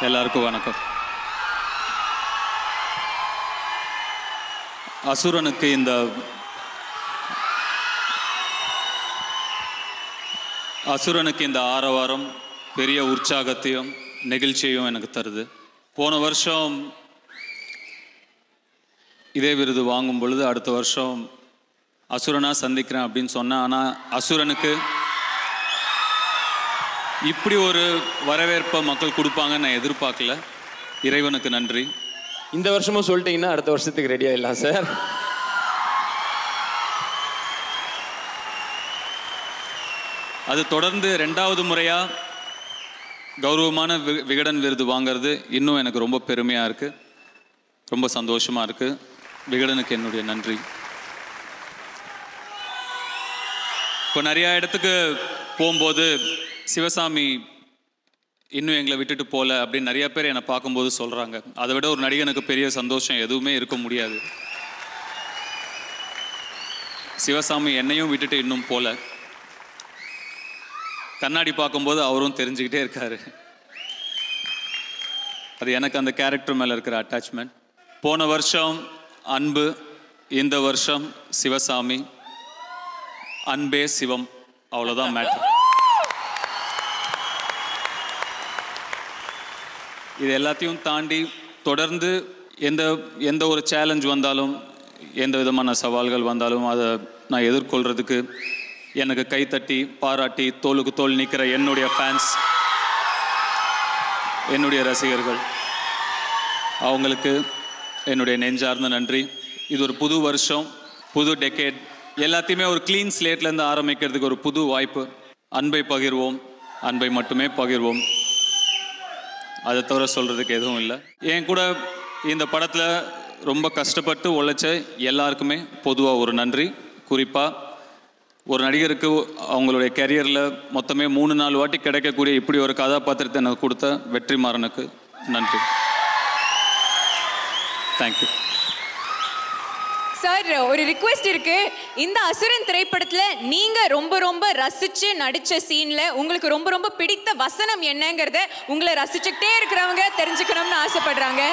எல்லாருக்கும் வணக்கம் அசுரனுக்கு இந்த அசுரனுக்கு இந்த ஆரவாரம் பெரிய உற்சாகத்தையும் நெகிழ்ச்சியையும் எனக்கு தருது போன வருஷம் இதே விருது வாங்கும் பொழுது அடுத்த வருஷம் அசுரனா சந்திக்கிறேன் அப்படின்னு சொன்னேன் ஆனால் அசுரனுக்கு இப்படி ஒரு வரவேற்பை மக்கள் கொடுப்பாங்கன்னு நான் எதிர்பார்க்கல இறைவனுக்கு நன்றி இந்த வருஷமும் சொல்லிட்டீங்கன்னா அடுத்த வருஷத்துக்கு ரெடி ஆயிடலாம் சார் அது தொடர்ந்து ரெண்டாவது முறையா கௌரவமான வி- விகடன் விருது வாங்குறது இன்னும் எனக்கு ரொம்ப பெருமையா இருக்கு ரொம்ப சந்தோஷமா இருக்கு விகடனுக்கு என்னுடைய நன்றி இப்போ நிறைய இடத்துக்கு போகும்போது சிவசாமி இன்னும் எங்களை விட்டுட்டு போல அப்படின்னு நிறைய பேர் என்னை பார்க்கும்போது சொல்றாங்க அதை விட ஒரு நடிகனுக்கு பெரிய சந்தோஷம் எதுவுமே இருக்க முடியாது சிவசாமி என்னையும் விட்டுட்டு இன்னும் போல கண்ணாடி பார்க்கும்போது அவரும் தெரிஞ்சுக்கிட்டே இருக்காரு அது எனக்கு அந்த கேரக்டர் மேல இருக்கிற அட்டாச்மெண்ட் போன வருஷம் அன்பு இந்த வருஷம் சிவசாமி அன்பே சிவம் அவ்வளோதான் மேட்ரு இது எல்லாத்தையும் தாண்டி தொடர்ந்து எந்த எந்த ஒரு சேலஞ்ச் வந்தாலும் எந்த விதமான சவால்கள் வந்தாலும் அதை நான் எதிர்கொள்றதுக்கு எனக்கு கைத்தட்டி பாராட்டி தோளுக்கு தோல் நிற்கிற என்னுடைய ஃபேன்ஸ் என்னுடைய ரசிகர்கள் அவங்களுக்கு என்னுடைய நெஞ்சார்ந்த நன்றி இது ஒரு புது வருஷம் புது டெக்கேட் எல்லாத்தையுமே ஒரு க்ளீன் ஸ்லேட்லேருந்து ஆரம்பிக்கிறதுக்கு ஒரு புது வாய்ப்பு அன்பை பகிர்வோம் அன்பை மட்டுமே பகிர்வோம் அதை தவிர சொல்கிறதுக்கு எதுவும் இல்லை என் கூட இந்த படத்தில் ரொம்ப கஷ்டப்பட்டு உழைச்ச எல்லாருக்குமே பொதுவாக ஒரு நன்றி குறிப்பாக ஒரு நடிகருக்கு அவங்களுடைய கெரியரில் மொத்தமே மூணு நாலு வாட்டி கிடைக்கக்கூடிய இப்படி ஒரு கதாபாத்திரத்தை எனக்கு கொடுத்த வெற்றிமாறனுக்கு நன்றி தேங்க்யூ சார் ஒரு ரிக்வெஸ்ட் இருக்கு இந்த அசுரன் திரைப்படத்துல நீங்க ரொம்ப ரொம்ப ரசிச்சு நடிச்ச சீன்ல உங்களுக்கு ரொம்ப ரொம்ப பிடித்த வசனம் என்னங்கறத உங்களை ரசிச்சுக்கிட்டே இருக்கிறவங்க தெரிஞ்சுக்கணும்னு ஆசைப்படுறாங்க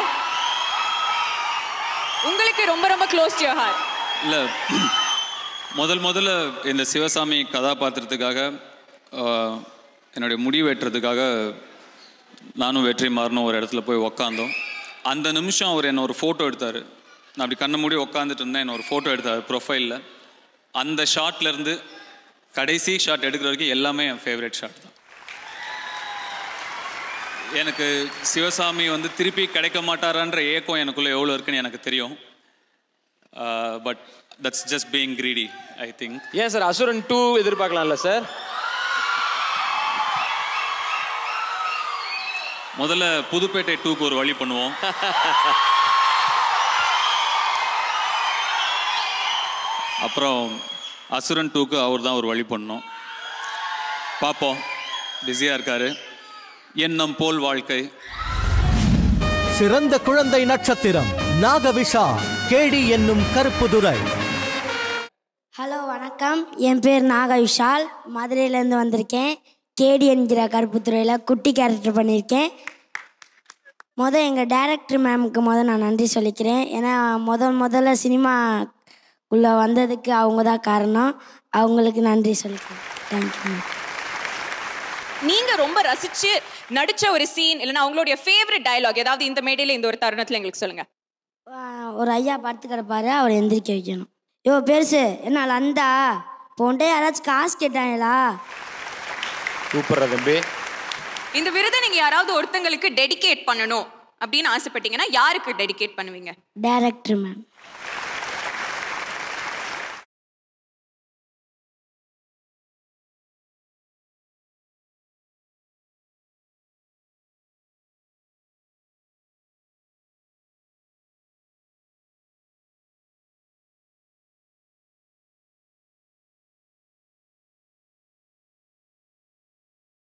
உங்களுக்கு ரொம்ப ரொம்ப க்ளோஸ் டு யோர் ஹார்ட் இல்லை முதல் முதல்ல இந்த சிவசாமி கதாபாத்திரத்துக்காக ஆஹ், என்னுடைய முடி வெட்டுறதுக்காக நானும் வெற்றி மாறணும் ஒரு இடத்துல போய் உக்காந்தோம் அந்த நிமிஷம் அவர் என்ன ஒரு ஃபோட்டோ எடுத்தார் நான் அப்படி கண்ணை மூடி உக்காந்துட்டு இருந்தேன் என்ன ஒரு ஃபோட்டோ எடுத்தார் ப்ரொஃபைலில் அந்த ஷாட்ல இருந்து கடைசி ஷாட் எடுக்கிற வரைக்கும் எல்லாமே என் ஃபேவரட் ஷாட் தான் எனக்கு சிவசாமி வந்து திருப்பி கிடைக்க மாட்டாரான்ற ஏக்கம் எனக்குள்ள எவ்வளோ இருக்குன்னு எனக்கு தெரியும் but that's just being greedy I think ஏன் சார் அசுரன் டூ எதிர்பார்க்கலாம்ல சார் முதல்ல புதுப்பேட்டை டூக்கு ஒரு வழி பண்ணுவோம் அப்புறம் அசுரன் டூக்கு அவர் தான் ஒரு வழி பண்ணோம் பார்ப்போம் பிஸியாக இருக்காரு எண்ணம் போல் வாழ்க்கை சிறந்த குழந்தை நட்சத்திரம் நாகவிஷா கேடி என்னும் கருப்புதுரை ஹலோ வணக்கம் என் பேர் நாக விஷால் மதுரையிலேருந்து வந்திருக்கேன் கேடி என்கிற கருப்புத்துறையில் குட்டி கேரக்டர் பண்ணியிருக்கேன் மொதல் எங்கள் டைரக்டர் மேமுக்கு முதல் நான் நன்றி சொல்லிக்கிறேன் ஏன்னா முதல் முதல்ல சினிமாக்குள்ளே வந்ததுக்கு அவங்க தான் காரணம் அவங்களுக்கு நன்றி சொல்லிக்கிறேன் தேங்க்யூ நீங்க ரொம்ப ரசிச்சு நடிச்ச ஒரு சீன் இல்லைன்னா அவங்களுடைய ஃபேவரட் டயலாக் ஏதாவது இந்த மேடையில இந்த ஒரு தருணத்துல எங்களுக்கு சொல்லுங்க ஒரு ஐயா படுத்து கிடப்பாரு அவர் எந்திரிக்க வைக்கணும் யோ பெருசு என்ன லந்தா போன்ட்டே யாராச்சும் காசு கேட்டாங்களா சூப்பரா தம்பி இந்த விருதை நீங்க யாராவது ஒருத்தங்களுக்கு டெடிகேட் பண்ணணும் அப்படின்னு ஆசைப்பட்டீங்கன்னா யாருக்கு டெடிகேட் பண்ணுவீங்க டைரக்டர் மேம்